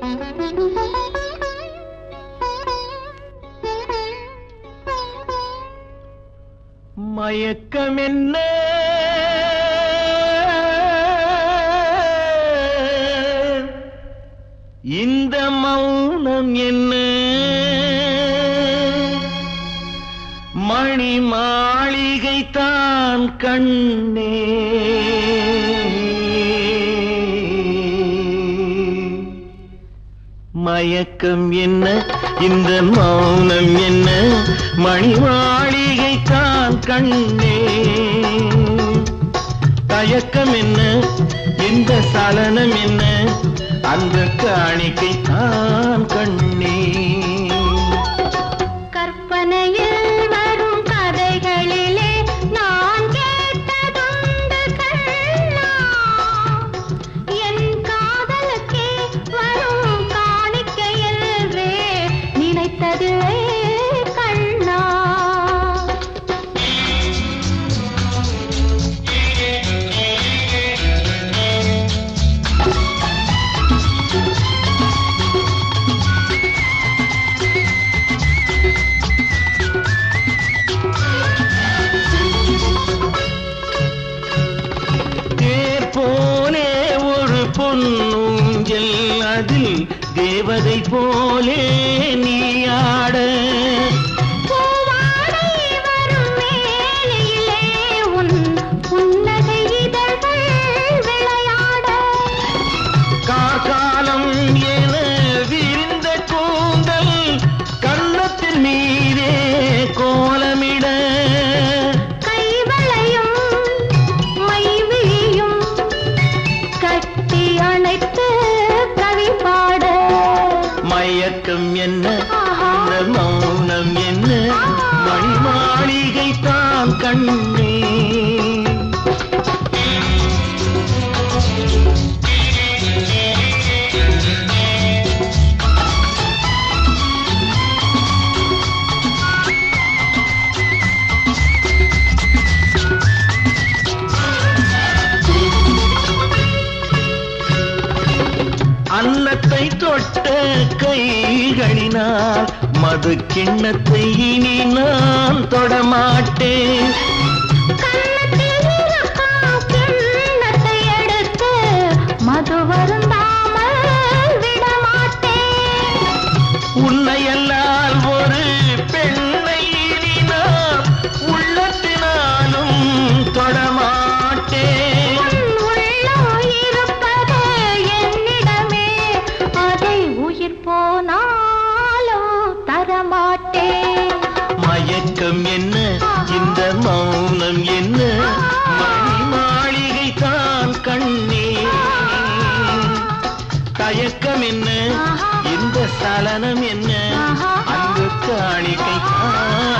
மயக்கம் என்ன இந்த மௌனம் என்ன மணி மாளிகை தான் கண்ணே மயக்கம் என்ன இந்த மௌனம் என்ன மணி மாளிகை தான் கண்ணே தயக்கம் என்ன இந்த சலனம் என்ன அந்த காணிக்கை தான் கண்ணே கற்பனையில் வரும் கதைகளிலே நான் கேட்டதுண்டு கண்ணா என் காதலுக்கே வரும் காணிக்கை என்றே நினைத்ததில்லை கண்ணா தேர் போலே ஒரு பொன்னூஞ்சல் அதில் தேவதை போலே நீ ஆட பூவாடை வரும் மேலையிலே உன் புன்னகை இதழ்கள் விளையாட கார்காலம் என விரிந்த கூந்தல் கன்னத்தின் மீதே கோலமிட கைவளையும் மைவிழியும் கட்டி அணைத்து கவி பாட மயக்கம் என்ன ஆஹா. இந்த மௌனம் என்ன மணி மாளிகை தான் கண்ணே அன்னத்தை தொட்ட கைகளினால் மது கிண்ணத்தை இனி நான் தொடமாட்டேன் கன்னத்தில் இருக்கும் கிண்ணத்தை எடுத்து மது வருந்தாமல் விடமாட்டேன் உன்னையல்லால் ஒரு பெண்ணை இனி நான் உள்ளத்தினாலும் தொடமாட்டேன் உன் உள்ளம் இருப்பது என்னிடமே அதை உயிர் போனாலோ தரமாட்டேன் மயக்கம் என்ன இந்த மௌனம் என்ன மணி மாளிகை தான் கண்ணே தயக்கம் என்ன இந்த சலனம் என்ன அந்த காணிக்கை தான்